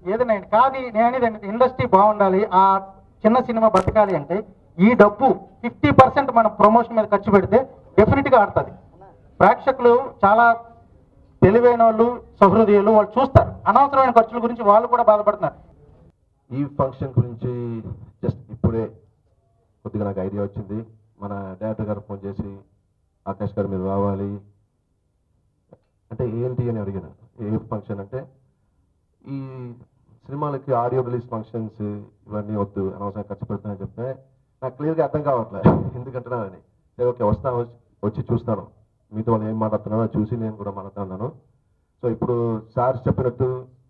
ఏదైనా అయ్యండి. కానీ నేను అనేది ఇండస్ట్రీ బాగుండాలి ఆ చిన్న సినిమా బతకాలి అంటే ఈ డబ్బు ఫిఫ్టీ పర్సెంట్ మనం ప్రమోషన్ మీద ఖర్చు పెడితే డెఫినెట్గా ఆడుతుంది ప్రేక్షకులు చాలా తెలివైన వాళ్ళు సహృదయులు వాళ్ళు చూస్తారు అనవసరమైన ఖర్చుల గురించి వాళ్ళు కూడా బాధపడుతున్నారు ఈ ఫంక్షన్ గురించి జస్ట్ ఇప్పుడే కొద్దిగా నాకు ఐడియా వచ్చింది మన డైరెక్టర్ గారు ఫోన్ చేసి ఆకాష్ గారు మీరు రావాలి అంటే ఏంటి అని అడిగాను ఏ ఫంక్షన్ అంటే ఈ సినిమాలకి ఆడియో రిలీజ్ ఫంక్షన్స్ ఇవన్నీ వద్దు అనవసరం ఖర్చు పెడుతున్నాయని చెప్తే నాకు క్లియర్గా అర్థం కావట్లేదు ఎందుకంటున్నానని సరే ఓకే వస్తా వచ్చి చూస్తాను మీతో వాళ్ళు ఏం మాట్లాడుతున్నారో చూసి నేను కూడా మాట్లాడుతున్నాను సో ఇప్పుడు సార్ చెప్పినట్టు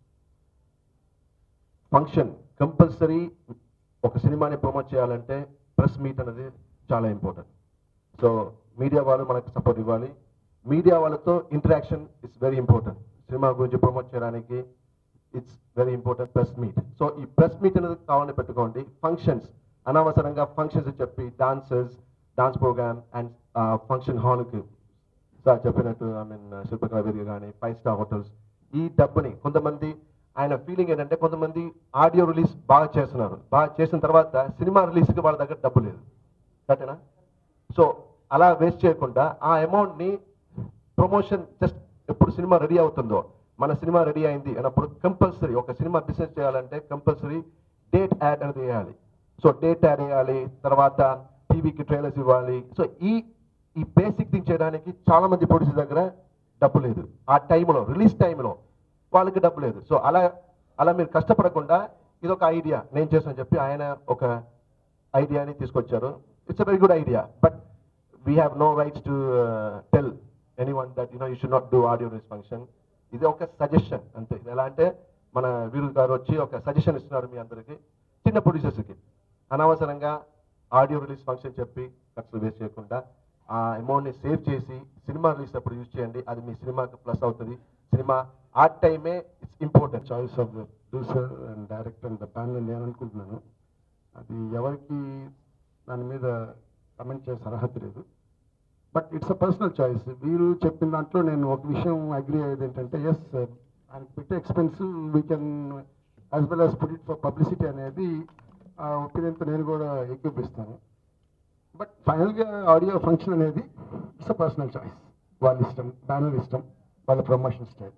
ఫంక్షన్ కంపల్సరీ ఒక సినిమాని ప్రమోట్ చేయాలంటే ప్రెస్ మీట్ అనేది చాలా ఇంపార్టెంట్ సో మీడియా వాళ్ళు మనకు సపోర్ట్ ఇవ్వాలి మీడియా వాళ్ళతో interaction it's very important cinema గురించి ప్రమోట్ చేయడానికి it's very important press meet so ఈ ప్రెస్ మీట్ అనేది కావాలని పెట్టుకోండి ఫంక్షన్స్ అనవసరంగా ఫంక్షన్స్ చెప్పి dancers dance program and function హాల్కి సార్ చెప్పినట్టు ఐ మీన్ శిల్పకళ వేదిక కానీ ఫైవ్ స్టార్ హోటల్స్ ఈ డబ్బుని కొంతమంది ఆయన ఫీలింగ్ ఏంటంటే కొంతమంది ఆడియో రిలీజ్ బాగా చేస్తున్నారు బాగా చేసిన తర్వాత సినిమా రిలీజ్కి వాళ్ళ దగ్గర డబ్బు లేదు కరెక్టేనా సో అలా వేస్ట్ చేయకుండా ఆ అమౌంట్ని ప్రమోషన్ జస్ట్ ఎప్పుడు సినిమా రెడీ అవుతుందో మన సినిమా రెడీ అయింది అన్నప్పుడు కంపల్సరీ ఒక సినిమా బిజినెస్ చేయాలంటే కంపల్సరీ డేట్ యాడ్ అనేది వేయాలి సో డేట్ యాడ్ వేయాలి తర్వాత టీవీకి ట్రైలర్స్ ఇవ్వాలి సో ఈ ఈ బేసిక్ థింగ్ చేయడానికి చాలా మంది ప్రొడ్యూసర్ దగ్గర డబ్బు లేదు ఆ టైంలో రిలీజ్ టైంలో వాళ్ళకి డబ్బు లేదు సో అలా అలా మీరు కష్టపడకుండా ఇది ఒక ఐడియా నేను చేసాను చెప్పి ఆయన ఒక ఐడియాని తీసుకొచ్చారు it's a very good idea but we have no rights to tell anyone that you know you should not do audio release function ఇది ఒక సజెషన్ అంతే ఇది ఎలా అంటే మన వీరు గారు వచ్చి ఒక సజెషన్ ఇస్తున్నారు మీ అందరికి చిన్న ప్రొడ్యూసర్స్కి అనవసరంగా ఆడియో రిలీజ్ ఫంక్షన్ చెప్పి ఖర్చులు వేస్ట్ చేయకుండా ఆ అమౌంట్ని సేవ్ చేసి సినిమా రిలీజ్ అప్పుడు యూజ్ చేయండి అది మీ సినిమాకి ప్లస్ అవుతుంది సినిమా ఆ టైమే it's important choice of the producer and director and the panel నేను అనుకుంటున్నాను అది ఎవరికి దాని మీద కమెంట్ చేసే అర్హత లేదు but it's a personal choice మీరు చెప్పిన దాంట్లో నేను ఒక విషయం అగ్రి అయ్యేది ఏంటంటే ఎస్ ఆయనకి పెట్టే expense we can as well as put it for publicity అనేది ఆ ఒపీనియన్తో నేను కూడా ఎక్కిపిస్తాను బట్ ఫైనల్గా ఆడియో ఫంక్షన్ అనేది ఇట్స్ అ పర్సనల్ చాయిస్ వాళ్ళ ఇష్టం బ్యానర్ ఇష్టం వాళ్ళ ప్రమోషన్ స్టైల్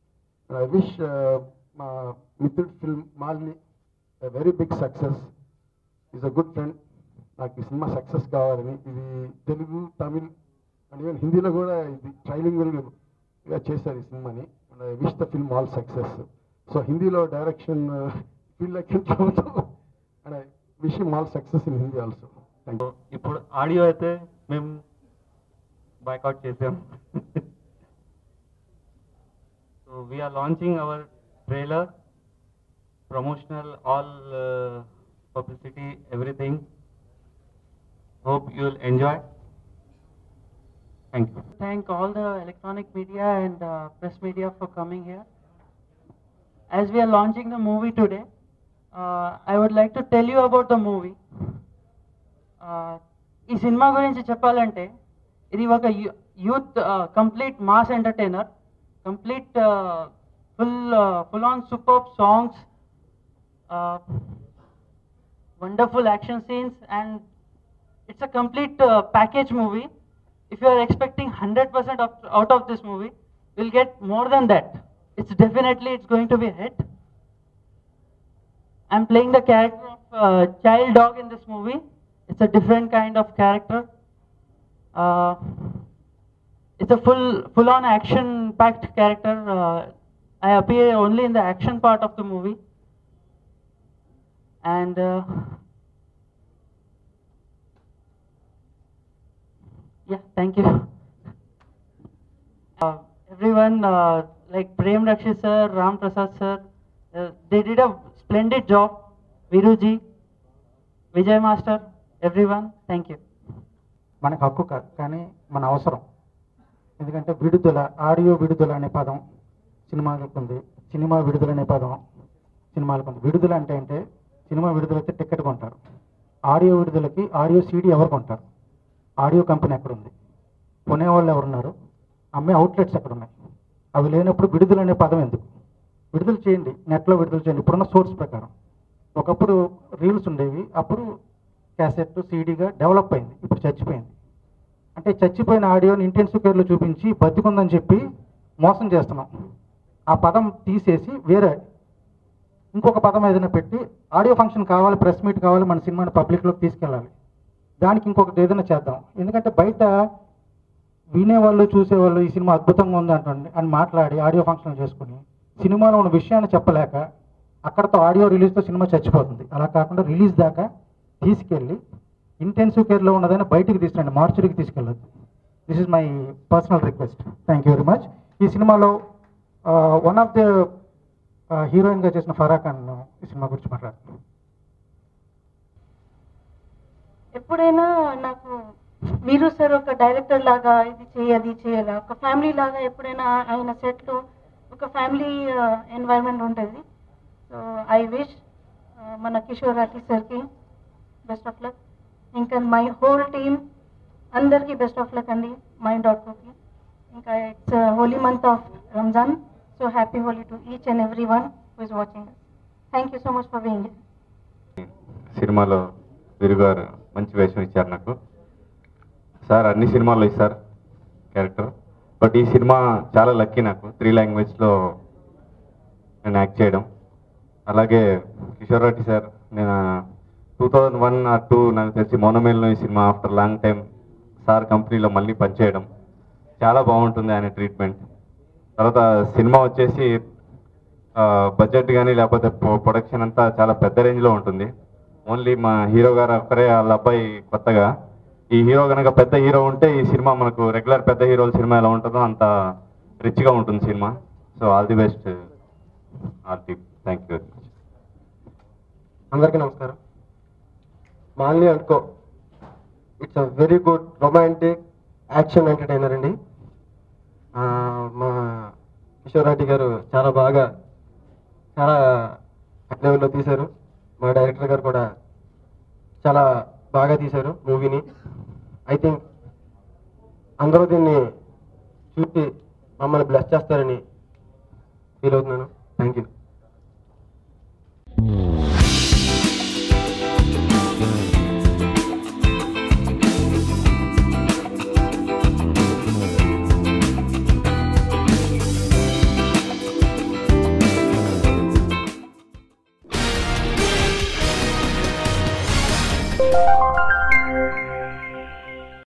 ఐ విష్ మా మిత్రుడు ఫిల్మ్ మాల్ని very big success is a good friend నాకు ఈ సినిమా సక్సెస్ కావాలని ఇది తెలుగు తమిళ్ అండ్ ఈవెన్ హిందీలో కూడా ఇది ట్రైలింగ్గా చేశారు ఈ సినిమాని and I wish the film all success so హిందీలో direction feel like and I wish all success in Hindi also thank you ఇప్పుడు ఆడియో అయితే మేము బాయ్కౌట్ చేసాం so we are launching our trailer promotional all publicity everything hope you will enjoy thank you thank all the electronic media and uh, press media for coming here. As we are launching the movie today, uh, I would like to tell you about the movie. Uh, ఈ cinema గురించి చెప్పాలంటే ఇది ఒక youth complete mass entertainer complete full full on super songs wonderful action scenes and it's a complete uh, package movie. If you are expecting 100% of, out of this movie, you'll get more than that. It's definitely it's going to be a hit. I'm playing the character of uh, child dog in this movie. It's a different kind of character. Uh, it's a full full on action packed character. Uh, I appear only in the action part of the movie. And uh, Yeah, thank you. Uh, everyone, uh, like Prem Rakshi sir, Ram Prasad sir, uh, they did a splendid job. Viruji, Vijay Master, everyone, thank you. మనకు హక్కు కాదు కానీ మన అవసరం ఎందుకంటే విడుదల audio విడుదల అనే పదం సినిమాలకు ఉంది సినిమా విడుదల అనే పదం సినిమాలకు ఉంది విడుదల అంటే అంటే సినిమా విడుదలైతే టికెట్ కొంటారు ఆడియో విడుదలకి ఆడియో సీడీ ఎవరు కొంటారు ఆడియో కంపెనీ ఎక్కడుంది కొనేవాళ్ళు ఎవరున్నారు అమ్మే అవుట్లెట్స్ ఎక్కడ ఉన్నాయి అవి లేనప్పుడు విడుదల అనే పదం ఎందుకు విడుదల చేయండి నెట్లో విడుదల చేయండి ఇప్పుడున్న సోర్స్ ప్రకారం ఒకప్పుడు రీల్స్ ఉండేవి అప్పుడు క్యాసెట్ సీడీగా డెవలప్ అయింది ఇప్పుడు చచ్చిపోయింది అంటే చచ్చిపోయిన ఆడియోని ఇంటెన్సివ్ కేర్లో చూపించి బతికుందని చెప్పి మోసం చేస్తున్నాం ఆ పదం తీసేసి వేరే ఇంకొక పదం ఏదైనా పెట్టి ఆడియో ఫంక్షన్ కావాలి ప్రెస్ మీట్ కావాలి మన సినిమాని పబ్లిక్లోకి తీసుకెళ్ళాలి దానికి ఇంకొకటి ఏదైనా చేద్దాం ఎందుకంటే బయట వినేవాళ్ళు చూసేవాళ్ళు ఈ సినిమా అద్భుతంగా ఉంది అంటండి అని మాట్లాడి ఆడియో ఫంక్షన్ చేసుకుని సినిమాలో ఉన్న విషయాన్ని చెప్పలేక అక్కడతో ఆడియో రిలీజ్తో సినిమా చచ్చిపోతుంది అలా కాకుండా రిలీజ్ దాకా తీసుకెళ్ళి ఇంటెన్సివ్ కేర్లో ఉన్నదైనా బయటికి తీసుకురండి మార్చురీకి తీసుకెళ్ళొద్దు this is my personal request thank you very much ఈ సినిమాలో వన్ ఆఫ్ ద హీరోయిన్గా చేసిన ఫరా ఖాన్ ఈ సినిమా గురించి మాట్లాడుతున్నాను ఎప్పుడైనా నాకు మీరు సార్ ఒక డైరెక్టర్ లాగా ఇది చేయి అది చేయాలి ఒక ఫ్యామిలీ లాగా ఎప్పుడైనా ఆయన సెట్లో ఒక ఫ్యామిలీ ఎన్వైరన్మెంట్ ఉంటుంది సో ఐ విష్ మన కిషోర్ రాఠీ సార్కి బెస్ట్ ఆఫ్ లక్ ఇంకా మై హోల్ టీమ్ అందరికీ బెస్ట్ ఆఫ్ లక్ అండి మై డాట్ కోకి ఇంకా it's holy month of Ramzan so happy holy to each and every one who is watching thank you so much for being సినిమాలో వీరు గారు మంచి వేషం ఇచ్చారు నాకు సార్ అన్ని సినిమాల్లో ఇస్తారు క్యారెక్టర్ బట్ ఈ సినిమా చాలా లక్కీ నాకు త్రీ లాంగ్వేజ్లో నేను యాక్ట్ చేయడం అలాగే కిషోర్ రెడ్డి సార్ నేను two thousand one or two నాకు తెలిసి మోనమేల్లో ఈ cinema after long time sir కంపెనీలో మళ్ళీ పనిచేయడం చాలా బాగుంటుంది ఆయన ట్రీట్మెంట్ తర్వాత సినిమా వచ్చేసి బడ్జెట్ కానీ లేకపోతే ప్రొడక్షన్ అంతా చాలా పెద్ద రేంజ్లో ఉంటుంది ఓన్లీ మా హీరో గారు ఒక్కరే వాళ్ళ అబ్బాయి కొత్తగా ఈ హీరో కనుక పెద్ద హీరో ఉంటే ఈ సినిమా మనకు రెగ్యులర్ పెద్ద హీరోల సినిమా ఎలా ఉంటుందో అంత రిచ్గా ఉంటుంది cinema so all the best all the thank you very much అందరికీ నమస్కారం మాలిని అనుకో it's a very good romantic action entertainer అండి ఆ, మా కిషోర్ రెడ్డి గారు చాలా బాగా చాలా లెవెల్లో తీశారు మా డైరెక్టర్ గారు కూడా చాలా బాగా తీశారు మూవీని ఐ థింక్ అందరూ దీన్ని చూసి మమ్మల్ని బ్లెస్ చేస్తారని ఫీల్ అవుతున్నాను థ్యాంక్ యూ